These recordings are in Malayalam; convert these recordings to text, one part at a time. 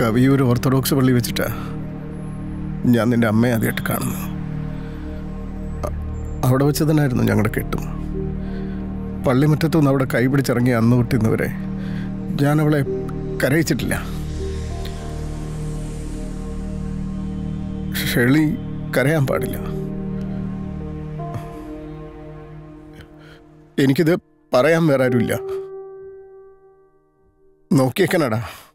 കവിയൂർ ഓർത്തഡോക്സ് പള്ളി വെച്ചിട്ടാ ഞാൻ നിന്റെ അമ്മയെ ആദ്യമായിട്ട് കാണുന്നു അ- അവിടെ വെച്ച് തന്നെയായിരുന്നു ഞങ്ങളുടെ കെട്ടും പള്ളിമുറ്റത്തു നിന്ന് അവിടെ കൈ പിടിച്ചിറങ്ങി അന്ന് തൊട്ട് ഇന്ന് വരെ ഞാൻ അവളെ കരയിച്ചിട്ടില്ല ഷെളി കരയാൻ പാടില്ല എനിക്കിത് പറയാൻ വേറെ ആരുമില്ല നോക്കിയേക്കനടാ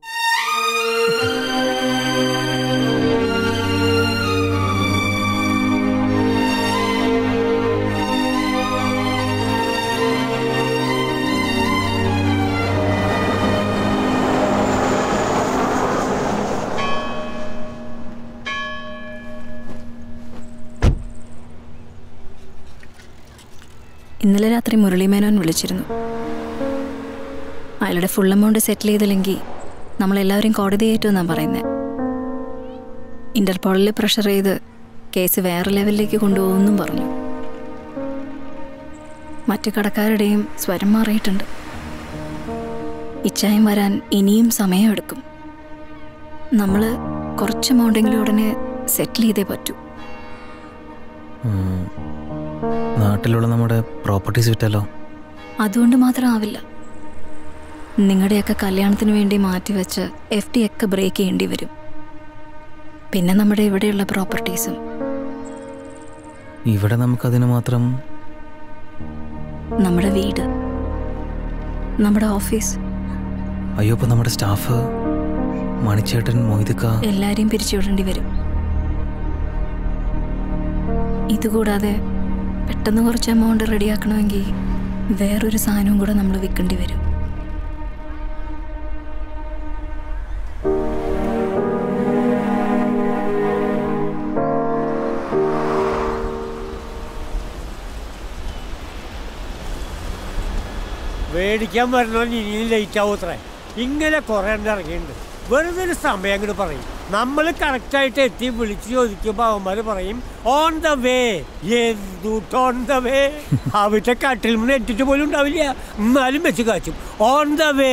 ഇന്നലെ രാത്രി മുരളിമേനോൻ വിളിച്ചിരുന്നു അയാളുടെ ഫുൾ എമൗണ്ട് സെറ്റിൽ ചെയ്തില്ലെങ്കിൽ നമ്മളെല്ലാവരും കോടതി എന്നാണ് പറയുന്നത് ഇന്റർപോളിൽ പ്രഷർ ചെയ്ത് കേസ് വേറെ ലെവലിലേക്ക് കൊണ്ടുപോകുമെന്നും പറഞ്ഞു മറ്റു കടക്കാരുടെയും സ്വരം മാറിയിട്ടുണ്ട് ഇച്ചായം വരാൻ ഇനിയും സമയമെടുക്കും നമ്മൾ കുറച്ച് എമൗണ്ടെങ്കിലും ഉടനെ സെറ്റിൽ ചെയ്തേ പറ്റൂ ഉം. നാട്ടിലുള്ള നമ്മുടെ പ്രോപ്പർട്ടീസ് വിറ്റാലോ അതുകൊണ്ട് മാത്രം ആവില്ല നിങ്ങളുടെയൊക്കെ കല്യാണത്തിന് വേണ്ടി മാറ്റിവെച്ച് എഫ് ഡി ഒക്കെ ബ്രേക്ക് ചെയ്യേണ്ടി വരും പിന്നെ നമ്മുടെ ഇവിടെയുള്ള പ്രോപ്പർട്ടീസും ഇവിടെ നമുക്കതിന് മാത്രം നമ്മുടെ വീട് നമ്മുടെ ഓഫീസ് അയ്യോ ഇപ്പൊ നമ്മുടെ സ്റ്റാഫ് മണിച്ചേട്ടൻ മൊയ്തുക്ക എല്ലാരെയും പിരിച്ചുവിടേണ്ടി വരും ഇതുകൂടാതെ പെട്ടെന്ന് കുറച്ച് എമൗണ്ട് റെഡിയാക്കണമെങ്കിൽ വേറൊരു സാധനവും കൂടെ നമ്മൾ വിൽക്കേണ്ടി വരും മേടിക്കാൻ വരണോന്ന് ഇനിയും ലേറ്റ് ആവൂത്രേ ഇങ്ങനെ കുറേ എണ്ണം ഇറങ്ങിയിട്ടുണ്ട് വെറുതെ ഒരു സമയം അങ്ങോട്ട് പറയും നമ്മൾ കറക്റ്റായിട്ട് എത്തി വിളിച്ച് ചോദിക്കുമ്പോൾ അവന്മാർ പറയും ഓൺ ദ വേ എന്തുട്ട് ഓൺ ദ വേ അവിടെ കട്ടിൽ നിന്ന് എത്തിട്ട് പോലും ഉണ്ടാവില്ല എന്നാലും വെച്ച് കാച്ചും ഓൺ ദ വേ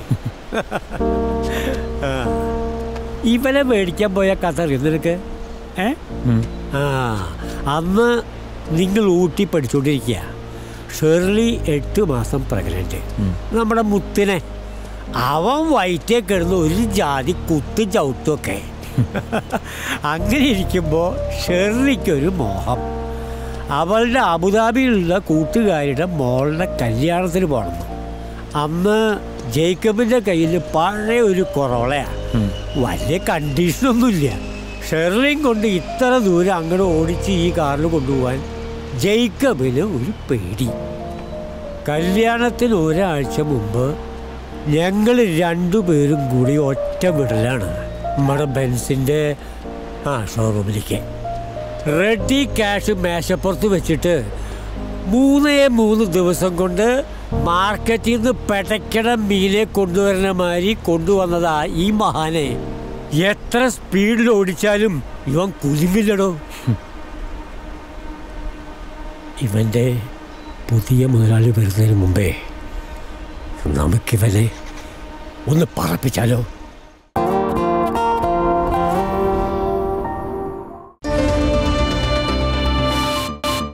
ഇവനെ മേടിക്കാൻ പോയ കഥ അറിയുന്നു നിനക്ക് ഏ ഉം. ആ അന്ന് നിങ്ങൾ ഊട്ടി പഠിച്ചുകൊണ്ടിരിക്കുക ഷെർലി എട്ട് മാസം പ്രഗ്നന്റ് നമ്മുടെ മുത്തിനെ അവൻ വയറ്റേ കിടന്ന് ഒരു ജാതി കുത്തും ചവിട്ടുമൊക്കെ അങ്ങനെ ഇരിക്കുമ്പോൾ ഷെർലിക്കൊരു മോഹം അവളുടെ അബുദാബിയിലുള്ള കൂട്ടുകാരുടെ മോളുടെ കല്യാണത്തിന് പോകണം അന്ന് ജേക്കബിൻ്റെ കയ്യിൽ പഴയ ഒരു കൊറോളയാണ് വലിയ കണ്ടീഷനൊന്നുമില്ല ഷെർലിയും കൊണ്ട് ഇത്ര ദൂരം അങ്ങോട്ട് ഓടിച്ച് ഈ കാറിൽ കൊണ്ടുപോകാൻ ജേക്കബിന് ഒരു പേടി കല്യാണത്തിന് ഒരാഴ്ച മുമ്പ് ഞങ്ങൾ രണ്ടുപേരും കൂടി ഒറ്റ വിടലാണ് നമ്മുടെ ബെൻസിൻ്റെ ആ ഷോറൂമിലേക്ക് റെഡി ക്യാഷ് മേശപ്പുറത്ത് വെച്ചിട്ട് മൂന്നേ മൂന്ന് ദിവസം കൊണ്ട് മാർക്കറ്റിൽ നിന്ന് പെടയ്ക്കണ മീനെ കൊണ്ടുവരുന്ന മാതിരി കൊണ്ടുവന്നതാ ഈ മഹാനെ എത്ര സ്പീഡിൽ ഓടിച്ചാലും ഇവൻ കുലുങ്ങില്ലടോ ഇവൻ്റെ പുതിയ മുതലാളി വരുന്നതിന് മുമ്പേ നമുക്കിവനെ ഒന്ന് പറപ്പിച്ചാലോ